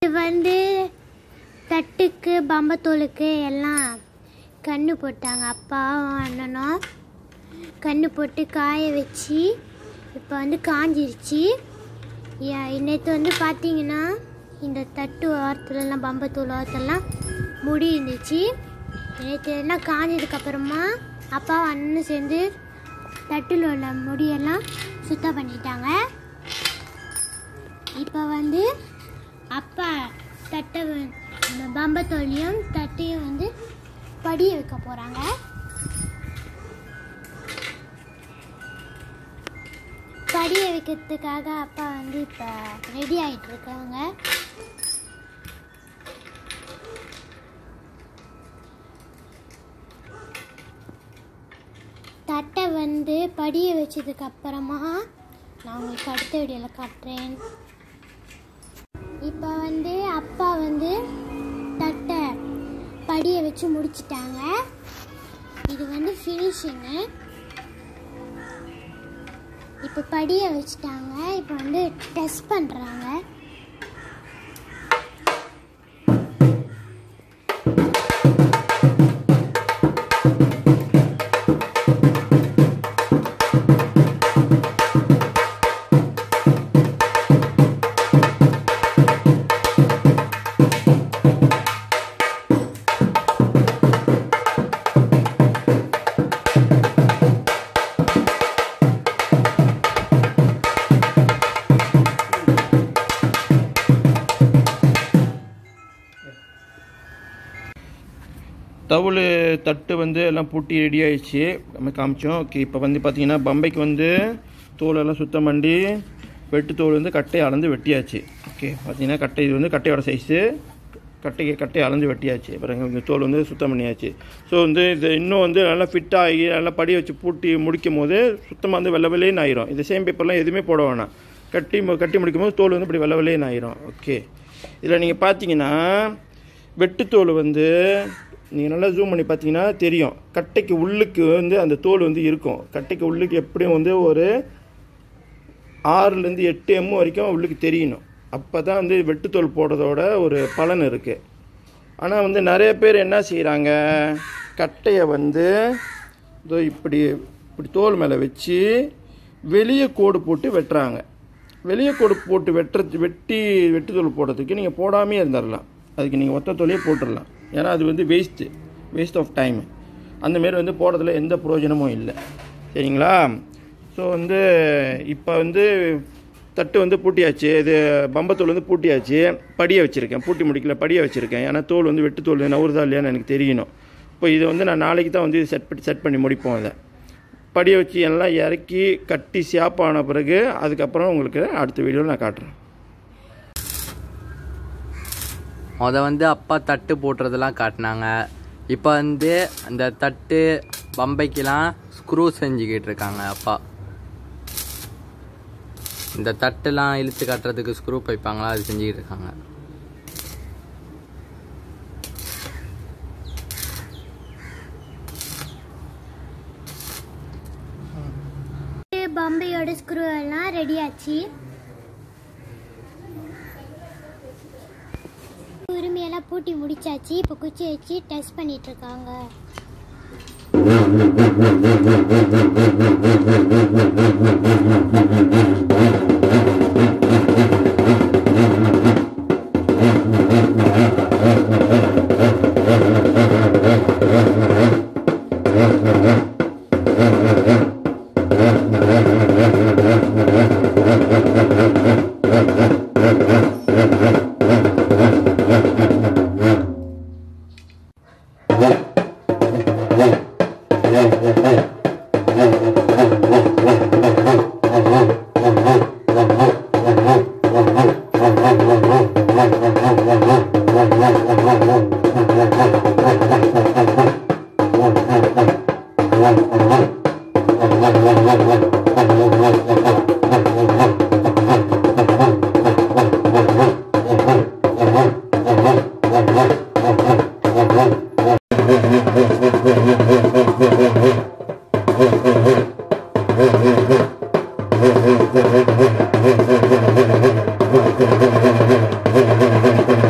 வந்து தட்டுக்கு பம்பத்தோலுக்கு எல்லாம் கண்ணு போட்டாங்க அப்பாவும் அண்ணனும் கண்ணு போட்டு காய வச்சு இப்போ வந்து காஞ்சிருச்சு நேற்று வந்து பார்த்தீங்கன்னா இந்த தட்டு ஓரத்துலலாம் பம்பத்தூள் ஓரத்துலலாம் முடி இருந்துச்சு நேற்று எல்லாம் காஞ்சதுக்கப்புறமா அப்பா அண்ணனும் சேர்ந்து தட்டில் உள்ள முடியெல்லாம் சுத்தம் பண்ணிட்டாங்க இப்போ வந்து அப்பா தட்டை வ- இந்த பம்பத்தோலையும் தட்டையும் வந்து படிய வைக்க போகிறாங்க படிய வைக்கிறதுக்காக அப்பா வந்து இப்போ ரெடி ஆகிட்டு இருக்காங்க தட்டை வந்து படிய வச்சதுக்கு அப்புறமா நான் உங்களுக்கு அடுத்த வீடியோவில் காட்டுறேன் இப்போ வந்து அப்பா வந்து தட்டை படிய வச்சு முடிச்சிட்டாங்க இது வந்து ஃபினிஷிங்கு இப்போ படிய வச்சுட்டாங்க இப்போ வந்து டெஸ்ட் பண்ணுறாங்க தவுள் தட்டு வந்து எல்லாம் பூட்டி ரெடி ஆயிடுச்சு நம்ம காமிச்சோம் ஓகே இப்போ வந்து பார்த்தீங்கன்னா பம்பைக்கு வந்து தோலெல்லாம் சுத்தம் பண்ணி வெட்டு தோல் வந்து கட்டையை அளந்து வெட்டியாச்சு ஓகே பார்த்தீங்கன்னா கட்டை இது வந்து கட்டையோட சைஸு கட்டைக்கு கட்டையை அளந்து வெட்டியாச்சு அப்புறம் இங்கே தோல் வந்து சுத்தம் பண்ணியாச்சு ஸோ வந்து இது இன்னும் வந்து நல்லா ஃபிட் ஆகி நல்லா படி வச்சு பூட்டி முடிக்கும் போது சுத்தமாக வந்து வெள்ளை வெள்ளைன்னு ஆயிரும் இந்த சேம் பேப்பர்லாம் எதுவுமே போட வேணாம் கட்டி மு- கட்டி முடிக்கும் போது தோல் வந்து இப்படி வெள்ளை வெள்ளைன்னு ஆயிரும் ஓகே இதில் நீங்கள் பார்த்தீங்கன்னா வெட்டுத்தோல் வந்து நீங்கள் நல்லா ஜூம் பண்ணி பார்த்தீங்கன்னா தெரியும் கட்டைக்கு உள்ளுக்கு வந்து அந்த தோல் வந்து இருக்கும் கட்டைக்கு உள்ளுக்கு எப்படியும் வந்து ஒரு ஆறுலேருந்து எட்டு எம் வரைக்கும் உள்ளுக்கு தெரியணும் அப்போ தான் வந்து வெட்டுத்தோல் போடுறதோட ஒரு பலன் இருக்குது ஆனால் வந்து நிறைய பேர் என்ன செய்கிறாங்க கட்டையை வந்து இதோ இப்படி இப்படி தோல் மேலே வச்சு வெளியே கோடு போட்டு வெட்டுறாங்க வெளியே கோடு போட்டு வெட்டுறது வெட்டி வெட்டுத்தோல் போடுறதுக்கு நீங்கள் போடாமே இருந்துடலாம் அதுக்கு நீங்கள் ஒத்த தோலையே போட்டுடலாம் ஏன்னா அது வந்து வேஸ்ட்டு வேஸ்ட் ஆஃப் டைம் அந்தமாரி வந்து போடுறதுல எந்த பிரயோஜனமும் இல்லை சரிங்களா ஸோ வந்து இப்போ வந்து தட்டு வந்து பூட்டியாச்சு இது பம்பத்தோல் வந்து பூட்டியாச்சு படியை வச்சுருக்கேன் பூட்டி முடிக்கல படியை வச்சுருக்கேன் ஏன்னா தோல் வந்து வெட்டு தோல் நவுறுதா இல்லையான்னு எனக்கு தெரியணும் இப்போ இது வந்து நான் நாளைக்கு தான் வந்து செட் பண்ணி செட் பண்ணி முடிப்போம் அதை படியை வச்சு எல்லாம் இறக்கி கட்டி சியாப்பான பிறகு அதுக்கப்புறம் உங்களுக்கு அடுத்த வீடியோவில் நான் காட்டுறேன் முத வந்து அப்பா தட்டு போட்டுறதெல்லாம் காட்டினாங்க இப்போ வந்து அந்த தட்டு பம்பைக்கெலாம் ஸ்க்ரூ செஞ்சுக்கிட்டு இருக்காங்க அப்பா இந்த தட்டுலாம் இழுத்து கட்டுறதுக்கு ஸ்க்ரூ பைப்பாங்களா அது செஞ்சுக்கிட்டு இருக்காங்க பம்பையோட ஸ்க்ரூ எல்லாம் ரெடி ஆச்சு உரிமையெல்லாம் பூட்டி முடிச்சாச்சு இப்போ குச்சி வச்சு டெஸ்ட் பண்ணிட்டு இருக்காங்க Thank you.